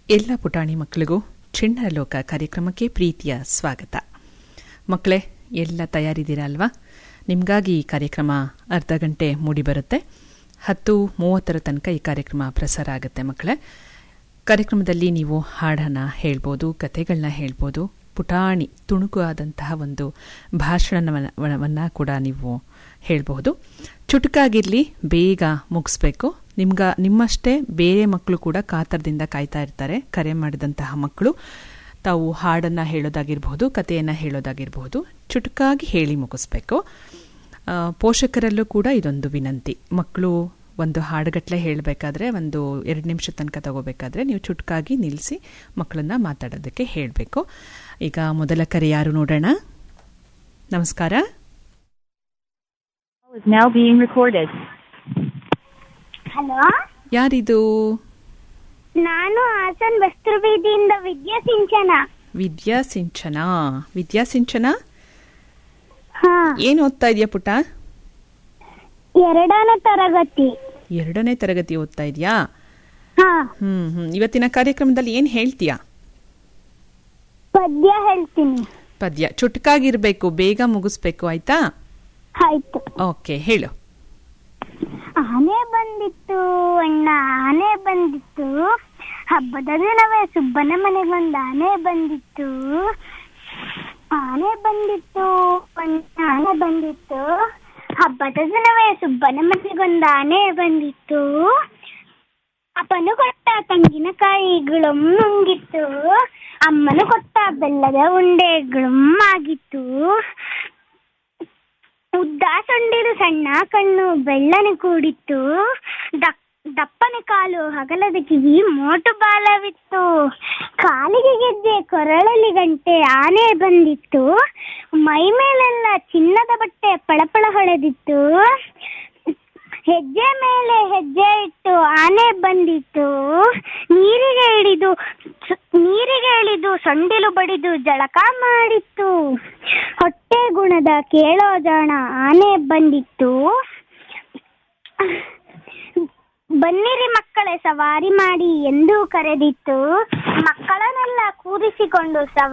ಎಲ್ಲ ಪುಟಾಣಿ ಮಕ್ಕಳಿಗೂ ಚಿಣ್ಣರ ಲೋಕ ಕಾರ್ಯಕ್ರಮಕ್ಕೆ ಪ್ರೀತಿಯ ಸ್ವಾಗತ ಮಕ್ಕಳೇ ಎಲ್ಲ ತಯಾರಿದ್ದೀರಾ ಅಲ್ವಾ ನಿಮಗಾಗಿ ಈ ಕಾರ್ಯಕ್ರಮ ಅರ್ಧ ಗಂಟೆ ಮೂಡಿಬರುತ್ತೆ ಹತ್ತು ಮೂವತ್ತರ ತನಕ ಈ ಕಾರ್ಯಕ್ರಮ ಪ್ರಸಾರ ಆಗುತ್ತೆ ಮಕ್ಕಳೇ ಕಾರ್ಯಕ್ರಮದಲ್ಲಿ ನೀವು ಹಾಡನ್ನು ಹೇಳ್ಬೋದು ಕತೆಗಳನ್ನ ಹೇಳ್ಬೋದು ಪುಟಾಣಿ ತುಣುಕು ಆದಂತಹ ಒಂದು ಭಾಷಣವನ್ನು ಕೂಡ ನೀವು ಹೇಳಬಹುದು ಚುಟುಕಾಗಿರಲಿ ಬೇಗ ಮುಗಿಸ್ಬೇಕು ನಿಮ್ಗ ನಿಮ್ಮಷ್ಟೇ ಬೇರೆ ಮಕ್ಕಳು ಕೂಡ ಕಾತರದಿಂದ ಕಾಯ್ತಾ ಇರ್ತಾರೆ ಕರೆ ಮಾಡಿದಂತಹ ಮಕ್ಕಳು ತಾವು ಹಾಡನ್ನು ಹೇಳೋದಾಗಿರ್ಬಹುದು ಕಥೆಯನ್ನು ಹೇಳೋದಾಗಿರ್ಬಹುದು ಚುಟುಕಾಗಿ ಹೇಳಿ ಮುಗಿಸ್ಬೇಕು ಆ, ಪೋಷಕರಲ್ಲೂ ಕೂಡ ಇದೊಂದು ವಿನಂತಿ ಮಕ್ಕಳು ಒಂದು ಹಾಡುಗಟ್ಲೆ ಹೇಳಬೇಕಾದ್ರೆ ಒಂದು ಎರಡು ನಿಮಿಷ ತನಕ ತಗೋಬೇಕಾದ್ರೆ ನೀವು ಚುಟುಕಾಗಿ ನಿಲ್ಲಿಸಿ ಮಕ್ಕಳನ್ನ ಮಾತಾಡೋದಕ್ಕೆ ಹೇಳಬೇಕು ಈಗ ಮೊದಲ ಕರೆ ಯಾರು ನೋಡೋಣ ನಮಸ್ಕಾರ is now being recorded. Hello ಯಾರಿದು ನಾನು ಹಾಸನ್ ವಸ್ತ್ರ ಬೀದಿಯಿಂದ ವಿದ್ಯಾ ಸಿಂಚನ ವಿದ್ಯಾ ಸಿಂಚನ ವಿದ್ಯಾ ಸಿಂಚನ ಹಾ ಏನ್ ಓದ್ತಾ ಇದೆಯಾ ಪುಟ್ಟ ಎರಡನೇ ತರಗತಿ ಎರಡನೇ ತರಗತಿ ಓದ್ತಾ ಇದೆಯಾ ಹಾ ಹ್ಮ್ ಹ್ಮ್ ಇವತ್ತಿನ ಕಾರ್ಯಕ್ರಮದಲ್ಲಿ ಏನ್ ಹೇಳ್ತೀಯಾ ಪದ್ಯ ಹೇಳ್ತೀನಿ ಪದ್ಯ ಚುಟುಕಾಗಿರ್ಬೇಕು ಬೇಗ ಮುಗಿಸ್ಬೇಕು ಆಯ್ತಾ ಆಯ್ತು ಓಕೆ ಹೇಳು ಆನೆ ಬಂದಿತ್ತು ಅಣ್ಣ ಆನೆ ಬಂದಿತ್ತು ಹಬ್ಬದ ದಿನವೇ ಸುಬ್ಬನ ಮನೆಗೊಂದು ಆನೆ ಬಂದಿತ್ತು ಆನೆ ಬಂದಿತ್ತು ಅಣ್ಣ ಆನೆ ಬಂದಿತ್ತು ಹಬ್ಬದ ದಿನವೇ ಸುಬ್ಬನ ಮನೆಗೊಂದು ಆನೆ ಬಂದಿತ್ತು ಅಪ್ಪನು ಕೊಟ್ಟ ತೆಂಗಿನಕಾಯಿಗಳು ನುಂಗಿತ್ತು ಅಮ್ಮನು ಕೊಟ್ಟ ಬೆಲ್ಲದ ಉಂಡೆಗಳು ಆಗಿತ್ತು ಉದ್ದ ಸೊಂಡಿಲು ಸಣ್ಣ ಕಣ್ಣು ಬೆಳ್ಳನೆ ಕೂಡಿತ್ತು ದಪ್- ದಪ್ಪನೆ ಕಾಲು ಹಗಲದ ಕಿವಿ ಮೋಟು ಬಾಲವಿತ್ತು ಕಾಲಿಗೆ ಗೆಜ್ಜೆ ಕೊರಳಲಿ ಗಂಟೆ ಆನೆ ಬಂದಿತ್ತು ಮೈ ಮೇಲೆಲ್ಲ ಚಿನ್ನದ ಬಟ್ಟೆ ಪಳಪಳ ಹೊಳೆದಿತ್ತು ಹೆಜ್ಜೆ ಮೇಲೆ ಹೆಜ್ಜೆ ಇಟ್ಟು ಆನೆ ಬಂದಿತ್ತು ನೀರಿಗೆ ಇಳಿದು ನೀರಿಗೆ ಇಳಿದು ಸೊಂಡಿಲು ಬಡಿದು ಜಳಕ ಮಾಡಿತ್ತು ಹೊಟ್ಟೆ ಗುಣದ ಕೇಳೋ ಜಾಣ ಆನೆ ಬಂದಿತ್ತು ಬನ್ನಿರಿ ಮಕ್ಕಳೇ ಸವಾರಿ ಮಾಡಿ ಎಂದು ಕರೆದಿತ್ತು ಮಕ್ಕಳನ್ನೆಲ್ಲ ಕೂರಿಸಿಕೊಂಡು ಸವಾರಿ